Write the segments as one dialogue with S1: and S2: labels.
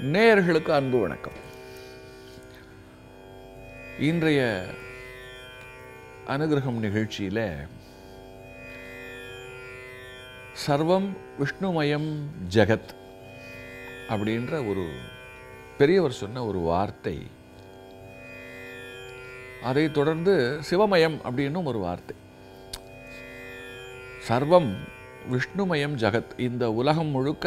S1: நேயர்களுக்கு அன்பு வணக்கம் இன்றைய அனுகிரகம் நிகழ்ச்சியில சர்வம் விஷ்ணுமயம் ஜெகத் அப்படின்ற ஒரு பெரியவர் சொன்ன ஒரு வார்த்தை அதை தொடர்ந்து சிவமயம் அப்படின்னும் ஒரு வார்த்தை சர்வம் விஷ்ணுமயம் ஜகத் இந்த உலகம் முழுக்க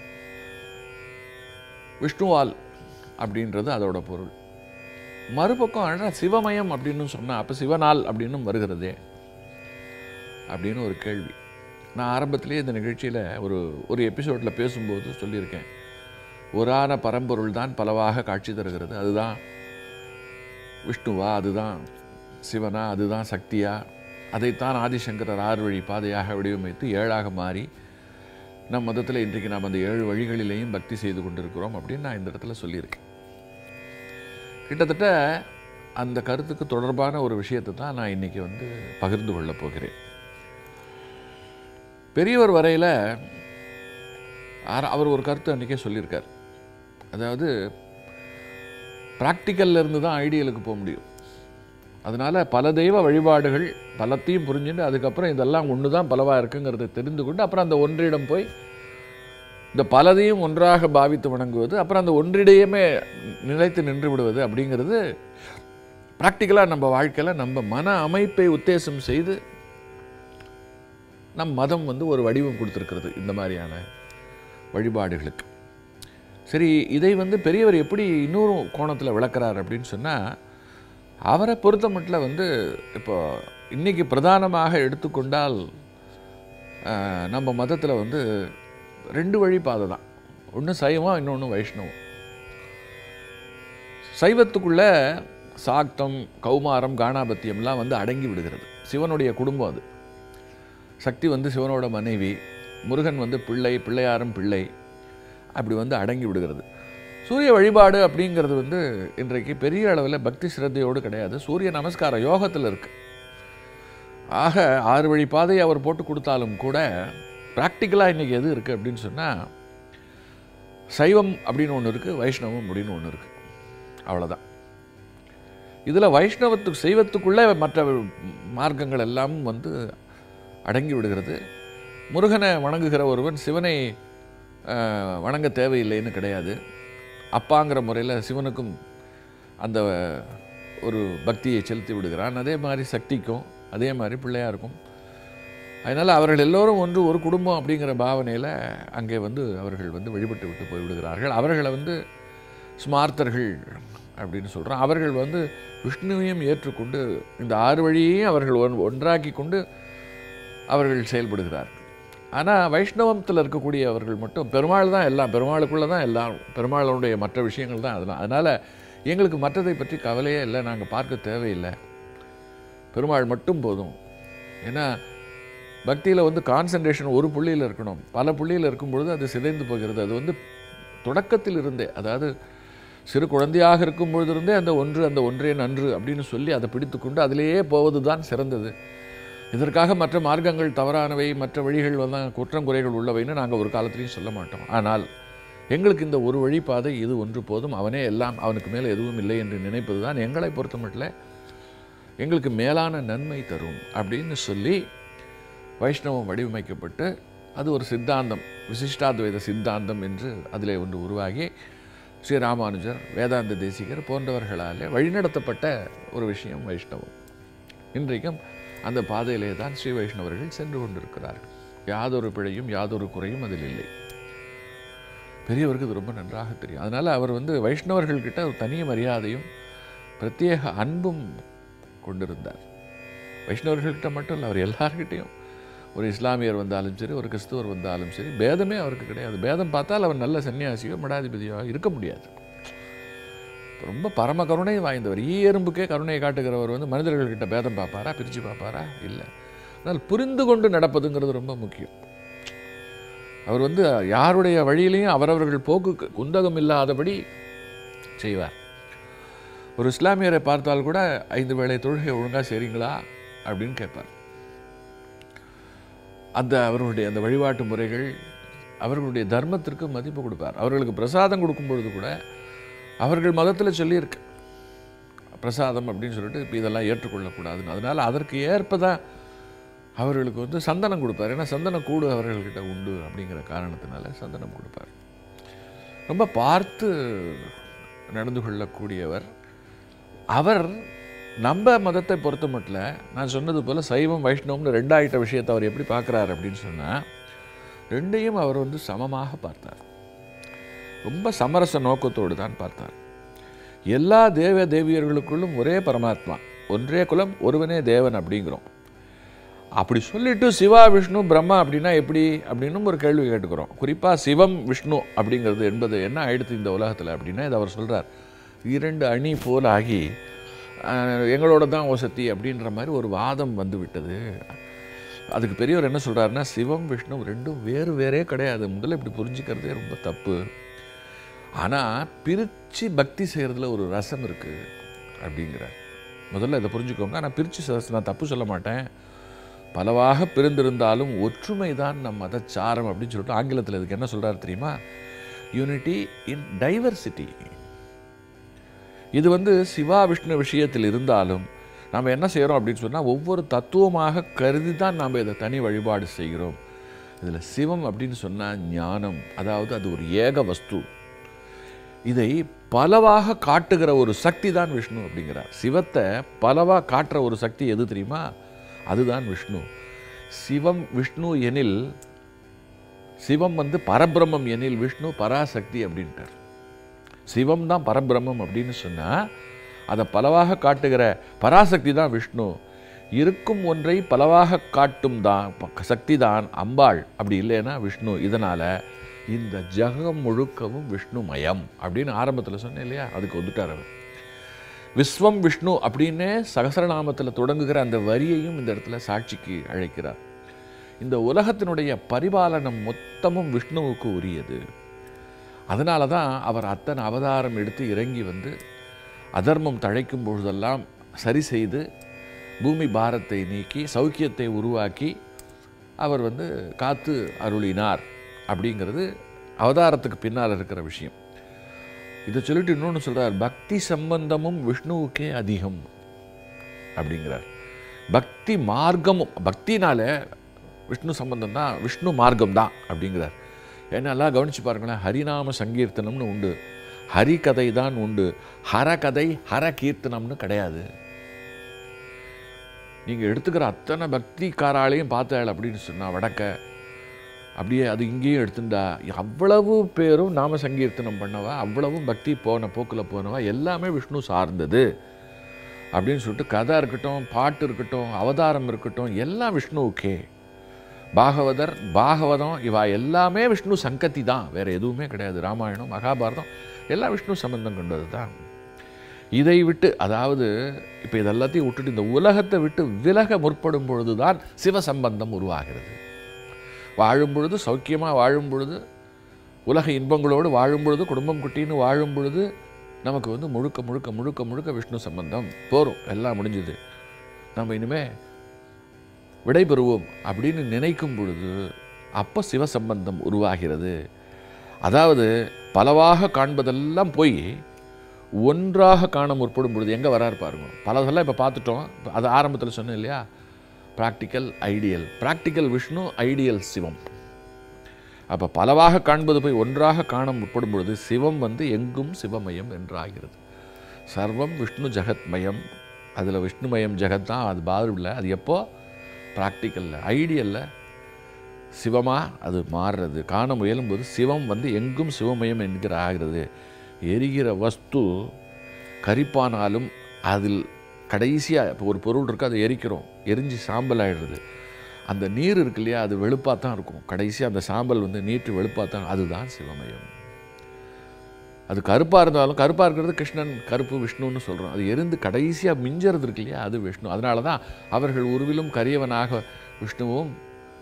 S1: விஷ்ணுவால் அப்படின்றது அதோட பொருள் மறுபக்கம் ஆனால் சிவமயம் அப்படின்னு சொன்னா அப்போ சிவனால் அப்படின்னும் வருகிறதே அப்படின்னு ஒரு கேள்வி நான் ஆரம்பத்திலேயே இந்த நிகழ்ச்சியில் ஒரு ஒரு எபிசோடில் பேசும்போது சொல்லியிருக்கேன் ஒரான பரம்பொருள் தான் பலவாக காட்சி தருகிறது அதுதான் விஷ்ணுவா அதுதான் சிவனா அதுதான் சக்தியா அதைத்தான் ஆதிசங்கரர் ஆறு வழி பாதையாக வடிவமைத்து ஏழாக மாறி நம் மதத்தில் இன்றைக்கு நாம் அந்த ஏழு வழிகளிலேயும் பக்தி செய்து கொண்டிருக்கிறோம் அப்படின்னு நான் இந்த இடத்துல சொல்லியிருக்கேன் கிட்டத்தட்ட அந்த கருத்துக்கு தொடர்பான ஒரு விஷயத்தை தான் நான் இன்னைக்கு வந்து பகிர்ந்து கொள்ளப் போகிறேன் பெரியவர் வரையில் அவர் ஒரு கருத்து அன்றைக்கே சொல்லியிருக்கார் அதாவது ப்ராக்டிக்கல்ல இருந்து தான் ஐடியலுக்கு போக முடியும் அதனால் பல தெய்வ வழிபாடுகள் பலத்தையும் புரிஞ்சுட்டு அதுக்கப்புறம் இதெல்லாம் ஒன்று தான் பலவாக இருக்குங்கிறத தெரிந்து கொண்டு அப்புறம் அந்த ஒன்றிடம் போய் இந்த பலதையும் ஒன்றாக பாவித்து வணங்குவது அப்புறம் அந்த ஒன்றிடையுமே நிலைத்து நின்று விடுவது அப்படிங்கிறது ப்ராக்டிக்கலாக நம்ம வாழ்க்கையில் நம்ம மன அமைப்பை உத்தேசம் செய்து நம் மதம் வந்து ஒரு வடிவம் கொடுத்துருக்கிறது இந்த மாதிரியான வழிபாடுகளுக்கு சரி இதை வந்து பெரியவர் எப்படி இன்னொரு கோணத்தில் விளக்குறார் அப்படின்னு சொன்னால் அவரை பொறுத்த மட்டும் வந்து இப்போ இன்னைக்கு பிரதானமாக எடுத்துக்கொண்டால் ஆஹ், நம்ம மதத்தில் வந்து ரெண்டு வழி பாதை தான் ஒன்று சைவம் இன்னொன்று வைஷ்ணவம் சைவத்துக்குள்ள சாக்தம் கௌமாரம் காணாபத்தியம்லாம் வந்து அடங்கி விடுகிறது சிவனுடைய குடும்பம் அது சக்தி வந்து சிவனோட மனைவி முருகன் வந்து பிள்ளை பிள்ளையாரும் பிள்ளை அப்படி வந்து அடங்கி விடுகிறது சூரிய வழிபாடு அப்படிங்கிறது வந்து இன்றைக்கு பெரிய அளவில் பக்தி சிரத்தையோடு கிடையாது சூரிய நமஸ்கார யோகத்தில் இருக்கு ஆக ஆறு வழி பாதையை அவர் போட்டு கொடுத்தாலும் கூட ப்ராக்டிக்கலாக இன்றைக்கி எது இருக்குது அப்படின்னு சொன்னால் சைவம் அப்படின்னு ஒன்று இருக்குது வைஷ்ணவம் அப்படின்னு ஒன்று இருக்குது அவ்வளோதான் இதில் வைஷ்ணவத்துக்கு சைவத்துக்குள்ளே மற்ற மார்க்கங்கள் எல்லாம் வந்து அடங்கி விடுகிறது முருகனை வணங்குகிற ஒருவன் சிவனை அஹ், வணங்க தேவையில்லைன்னு கிடையாது அப்பாங்கிற முறையில் சிவனுக்கும் அந்த ஒரு பக்தியை செலுத்தி விடுகிறான் அதே மாதிரி சக்திக்கும் அதே மாதிரி பிள்ளையாருக்கும் அதனால் அவர்கள் எல்லோரும் ஒன்று ஒரு குடும்பம் அப்படிங்கிற பாவனையில் அங்கே வந்து அவர்கள் வந்து வழிபட்டு விட்டு போய் விடுகிறார்கள் அவர்களை வந்து ஸ்மார்த்தர்கள் அப்படின்னு சொல்கிறோம் அவர்கள் வந்து விஷ்ணுவையும் ஏற்றுக்கொண்டு இந்த ஆறு வழியையும் அவர்கள் ஒன் ஒன்றாக்கி கொண்டு அவர்கள் செயல்படுகிறார்கள் ஆனால் வைஷ்ணவத்தில் இருக்கக்கூடிய அவர்கள் மட்டும் பெருமாள் தான் எல்லாம் பெருமாளுக்குள்ளே தான் எல்லாம் பெருமாளுடைய மற்ற விஷயங்கள் தான் அதெல்லாம் அதனால் எங்களுக்கு மற்றதை பற்றி கவலையே இல்லை நாங்கள் பார்க்க தேவையில்லை பெருமாள் மட்டும் போதும் ஏன்னா பக்தியில் வந்து கான்சன்ட்ரேஷன் ஒரு புள்ளியில் இருக்கணும் பல புள்ளியில் இருக்கும் பொழுது அது சிதைந்து போகிறது அது வந்து தொடக்கத்தில் இருந்தே அதாவது சிறு குழந்தையாக இருக்கும் பொழுதிருந்தே அந்த ஒன்று அந்த ஒன்றே நன்று அப்படின்னு சொல்லி அதை பிடித்துக்கொண்டு அதிலேயே போவது தான் சிறந்தது இதற்காக மற்ற மார்க்கங்கள் தவறானவை மற்ற வழிகள் வந்து குற்றம் குறைகள் உள்ளவைன்னு நாங்கள் ஒரு காலத்திலையும் சொல்ல மாட்டோம் ஆனால் எங்களுக்கு இந்த ஒரு வழிபாதை இது ஒன்று போதும் அவனே எல்லாம் அவனுக்கு மேலே எதுவும் இல்லை என்று நினைப்பது தான் எங்களை பொறுத்த மட்டும் எங்களுக்கு மேலான நன்மை தரும் அப்படின்னு சொல்லி வைஷ்ணவம் வடிவமைக்கப்பட்டு அது ஒரு சித்தாந்தம் விசிஷ்டாத்வைத சித்தாந்தம் என்று அதிலே ஒன்று உருவாகி ஸ்ரீ ராமானுஜர் வேதாந்த தேசிகர் போன்றவர்களாலே வழிநடத்தப்பட்ட ஒரு விஷயம் வைஷ்ணவம் இன்றைக்கும் அந்த பாதையிலே தான் ஸ்ரீ வைஷ்ணவர்கள் சென்று கொண்டிருக்கிறார்கள் யாதொரு பிழையும் யாதொரு குறையும் அதில் இல்லை பெரியவருக்கு இது ரொம்ப நன்றாக தெரியும் அதனால் அவர் வந்து வைஷ்ணவர்கள்கிட்ட ஒரு தனி மரியாதையும் பிரத்யேக அன்பும் கொண்டிருந்தார் வைஷ்ணவர்கள்கிட்ட மட்டும் இல்லை அவர் எல்லார்கிட்டையும் ஒரு இஸ்லாமியர் வந்தாலும் சரி ஒரு கிறிஸ்துவர் வந்தாலும் சரி பேதமே அவருக்கு கிடையாது பேதம் பார்த்தால் அவர் நல்ல சன்னியாசியோ மடாதிபதியோ இருக்க முடியாது ரொம்ப பரம கருணை வாய்ந்தவர் ஈ எறும்புக்கே கருணை காட்டுகிறவர் வந்து மனிதர்கள்கிட்ட பேதம் பார்ப்பாரா பிரித்து பார்ப்பாரா இல்லை ஆனால் புரிந்து கொண்டு நடப்பதுங்கிறது ரொம்ப முக்கியம் அவர் வந்து யாருடைய வழியிலையும் அவரவர்கள் போக்கு குந்தகம் இல்லாதபடி செய்வார் ஒரு இஸ்லாமியரை பார்த்தால் கூட ஐந்து வேளை தொழுகை ஒழுங்காக செய்றீங்களா அப்படின்னு கேட்பார் அந்த அவர்களுடைய அந்த வழிபாட்டு முறைகள் அவர்களுடைய தர்மத்திற்கு மதிப்பு கொடுப்பார் அவர்களுக்கு பிரசாதம் கொடுக்கும் பொழுது கூட அவர்கள் மதத்தில் சொல்லியிருக்கு பிரசாதம் அப்படின்னு சொல்லிட்டு இப்போ இதெல்லாம் ஏற்றுக்கொள்ளக்கூடாதுன்னு அதனால் அதற்கு ஏற்பதான் அவர்களுக்கு வந்து சந்தனம் கொடுப்பார் ஏன்னா சந்தன கூடு அவர்கள்கிட்ட உண்டு அப்படிங்கிற காரணத்தினால சந்தனம் கொடுப்பார் ரொம்ப பார்த்து நடந்து கொள்ளக்கூடியவர் அவர் நம்ம மதத்தை பொறுத்த மட்டும் நான் சொன்னது போல் சைவம் வைஷ்ணவம்னு ரெண்டாயிட்ட விஷயத்தை அவர் எப்படி பார்க்குறாரு அப்படின்னு சொன்னால் ரெண்டையும் அவர் வந்து சமமாக பார்த்தார் ரொம்ப சமரச நோக்கத்தோடு தான் பார்த்தார் எல்லா தேவ தேவியர்களுக்குள்ளும் ஒரே பரமாத்மா ஒன்றே குலம் ஒருவனே தேவன் அப்படிங்கிறோம் அப்படி சொல்லிட்டு சிவா விஷ்ணு பிரம்மா அப்படின்னா எப்படி அப்படின்னு ஒரு கேள்வி கேட்டுக்கிறோம் குறிப்பாக சிவம் விஷ்ணு அப்படிங்கிறது என்பது என்ன ஆயிடுத்து இந்த உலகத்தில் அப்படின்னா இதை அவர் சொல்கிறார் இரண்டு அணி போல் ஆகி அஹ், எங்களோட தான் வசதி அப்படின்ற மாதிரி ஒரு வாதம் வந்து விட்டது அதுக்கு பெரியவர் என்ன சொல்கிறாருன்னா சிவம் விஷ்ணு ரெண்டும் வேறு வேறே கிடையாது முதல்ல இப்படி புரிஞ்சுக்கிறதே ரொம்ப தப்பு ஆனால் பிரித்து பக்தி செய்கிறதுல ஒரு ரசம் இருக்குது அப்படிங்கிறார் முதல்ல இதை புரிஞ்சுக்கோங்க ஆனால் பிரித்து நான் தப்பு சொல்ல மாட்டேன் பலவாக பிரிந்திருந்தாலும் ஒற்றுமை தான் நம் மதச்சாரம் அப்படின்னு சொல்லிட்டு ஆங்கிலத்தில் இதுக்கு என்ன சொல்கிறாரு தெரியுமா யூனிட்டி இன் டைவர்சிட்டி இது வந்து சிவா விஷ்ணு விஷயத்தில் இருந்தாலும் நாம் என்ன செய்கிறோம் அப்படின்னு சொன்னால் ஒவ்வொரு தத்துவமாக கருதி தான் நாம் இதை தனி வழிபாடு செய்கிறோம் இதில் சிவம் அப்படின்னு சொன்னால் ஞானம் அதாவது அது ஒரு ஏக வஸ்து இதை பலவாக காட்டுகிற ஒரு சக்தி தான் விஷ்ணு அப்படிங்கிறார் சிவத்தை பலவாக காட்டுற ஒரு சக்தி எது தெரியுமா அதுதான் விஷ்ணு சிவம் விஷ்ணு எனில் சிவம் வந்து பரபிரம்மம் எனில் விஷ்ணு பராசக்தி அப்படின்ட்டார் சிவம் தான் பரபிரம்மம் அப்படின்னு சொன்னால் அதை பலவாக காட்டுகிற பராசக்தி தான் விஷ்ணு இருக்கும் ஒன்றை பலவாக காட்டும் தான் ப- சக்தி தான் அம்பாள் அப்படி இல்லைன்னா விஷ்ணு இதனால் இந்த ஜகம் முழுக்கவும் விஷ்ணுமயம் அப்படின்னு ஆரம்பத்தில் சொன்னேன் இல்லையா அதுக்கு வந்துட்டார் அவர் விஸ்வம் விஷ்ணு அப்படின்னே சகசரநாமத்தில் தொடங்குகிற அந்த வரியையும் இந்த இடத்துல சாட்சிக்கு அழைக்கிறார் இந்த உலகத்தினுடைய பரிபாலனம் மொத்தமும் விஷ்ணுவுக்கு உரியது அதனால தான் அவர் அத்தனை அவதாரம் எடுத்து இறங்கி வந்து அதர்மம் தழைக்கும் பொழுதெல்லாம் சரி செய்து பூமி பாரத்தை நீக்கி சௌக்கியத்தை உருவாக்கி அவர் வந்து காத்து அருளினார் அப்படிங்கிறது அவதாரத்துக்கு பின்னால் இருக்கிற விஷயம் இதை சொல்லிட்டு இன்னொன்று சொல்றார் பக்தி சம்பந்தமும் விஷ்ணுவுக்கே அதிகம் அப்படிங்கிறார் பக்தி மார்க்கமும் பக்தினால விஷ்ணு சம்பந்தம் தான் விஷ்ணு மார்க்கம் தான் அப்படிங்கிறார் ஏன்னா எல்லாம் கவனிச்சு பாருங்களேன் ஹரிநாம சங்கீர்த்தனம்னு உண்டு ஹரி கதை தான் உண்டு ஹர கதை ஹர கீர்த்தனம்னு கிடையாது நீங்கள் எடுத்துக்கிற அத்தனை பக்திக்காராலையும் பார்த்தாள் அப்படின்னு சொன்னா வடக்க அப்படியே அது இங்கேயும் எடுத்துட்டா அவ்வளவு பேரும் நாம சங்கீர்த்தனம் பண்ணவா அவ்வளவும் பக்தி போன போக்கில் போனவா எல்லாமே விஷ்ணு சார்ந்தது அப்படின்னு சொல்லிட்டு கதை இருக்கட்டும் பாட்டு இருக்கட்டும் அவதாரம் இருக்கட்டும் எல்லாம் விஷ்ணுவுக்கே பாகவதர் பாகவதம் இவா எல்லாமே விஷ்ணு சங்கத்தி தான் வேற எதுவுமே கிடையாது ராமாயணம் மகாபாரதம் எல்லாம் விஷ்ணு சம்பந்தம் கொண்டது தான் இதை விட்டு அதாவது இப்போ இதெல்லாத்தையும் விட்டுட்டு இந்த உலகத்தை விட்டு விலக முற்படும் பொழுது தான் சிவசம்பந்தம் உருவாகிறது வாழும் பொழுது சௌக்கியமாக வாழும் பொழுது உலக இன்பங்களோடு வாழும் பொழுது குடும்பம் குட்டின்னு வாழும் பொழுது நமக்கு வந்து முழுக்க முழுக்க முழுக்க முழுக்க விஷ்ணு சம்பந்தம் போரும் எல்லாம் முடிஞ்சுது நம்ம இனிமே விடைபெறுவோம் அப்படின்னு நினைக்கும் பொழுது அப்போ சிவசம்பந்தம் உருவாகிறது அதாவது பலவாக காண்பதெல்லாம் போய் ஒன்றாக காண முற்படும் பொழுது எங்கே வராரு பாருங்க பலதெல்லாம் இப்போ பார்த்துட்டோம் இப்ப அது ஆரம்பத்தில் சொன்னேன் இல்லையா practical ideal practical Vishnu ideal Shivam அப்போ பலவாக காண்பது போய் ஒன்றாக காண முற்படும் பொழுது சிவம் வந்து எங்கும் சிவமயம் என்றாகிறது சர்வம் விஷ்ணு ஜெகத்மயம் அதில் விஷ்ணுமயம் ஜெகத் தான் அது பாதில் அது எப்போ ப்ராக்டிக்கலில் ஐடியலில் சிவமாக அது மாறுறது காண முயலும்போது சிவம் வந்து எங்கும் சிவமயம் என்கிற ஆகிறது எரிகிற வஸ்து கரிப்பானாலும் அதில் கடைசியாக இப்போ ஒரு பொருள் இருக்குது அதை எரிக்கிறோம் எரிஞ்சு சாம்பல் ஆயிடுறது அந்த நீர் இருக்கு இல்லையா அது வெளுப்பாக தான் இருக்கும் கடைசியாக அந்த சாம்பல் வந்து நீட்டு வெளுப்பாக தான் அதுதான் சிவமயம் அது கருப்பாக இருந்தாலும் கருப்பாக இருக்கிறது கிருஷ்ணன் கருப்பு விஷ்ணுன்னு சொல்கிறோம் அது எரிந்து கடைசியாக மிஞ்சறது இருக்கு இல்லையா அது விஷ்ணு அதனால தான் அவர்கள் உருவிலும் கரியவனாக விஷ்ணுவும்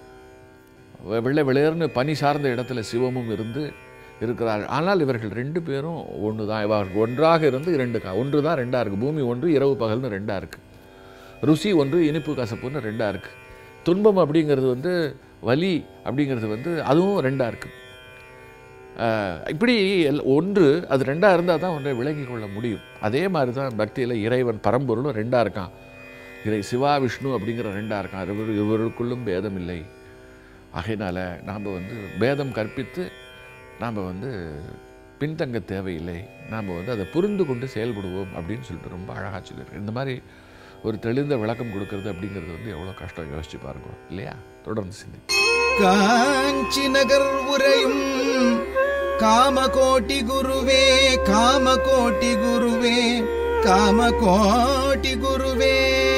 S1: வெ- வெள்ளை வெளியர்னு பனி சார்ந்த இடத்துல சிவமும் இருந்து இருக்கிறார்கள் ஆனால் இவர்கள் ரெண்டு பேரும் ஒன்று தான் இவர்கள் ஒன்றாக இருந்து இரண்டு கா ஒன்று தான் ரெண்டாக இருக்குது பூமி ஒன்று இரவு பகல்னு ரெண்டாக இருக்குது ருசி ஒன்று இனிப்பு கசப்புன்னு ரெண்டாக இருக்குது துன்பம் அப்படிங்கிறது வந்து வலி அப்படிங்கிறது வந்து அதுவும் ரெண்டாக இருக்குது அஹ், இப்படி எல்- ஒன்று அது ரெண்டாக இருந்தால் தான் ஒன்றை விளங்கி கொள்ள முடியும் அதே மாதிரி தான் பக்தியில் இறைவன் பரம்பொருளும் ரெண்டாக இருக்கான் இறை சிவா விஷ்ணு அப்படிங்கிற ரெண்டாக இருக்கான் இவர் இவருக்குள்ளும் பேதம் இல்லை ஆகையினால நாம் வந்து பேதம் கற்பித்து நாம் வந்து பின்தங்க தேவையில்லை நாம் வந்து அதை புரிந்து கொண்டு செயல்படுவோம் அப்படின்னு சொல்லிட்டு ரொம்ப அழகாக சொல்லியிருக்கேன் இந்த மாதிரி ஒரு தெளிந்த விளக்கம் கொடுக்கறது அப்படிங்கிறது வந்து எவ்வளோ கஷ்டம் யோசிச்சு பாருங்க இல்லையா தொடர்ந்து சிந்தி
S2: காஞ்சி நகர் உரையும் காமகோட்டி குருவே காமகோட்டி குருவே காமகோட்டி குருவே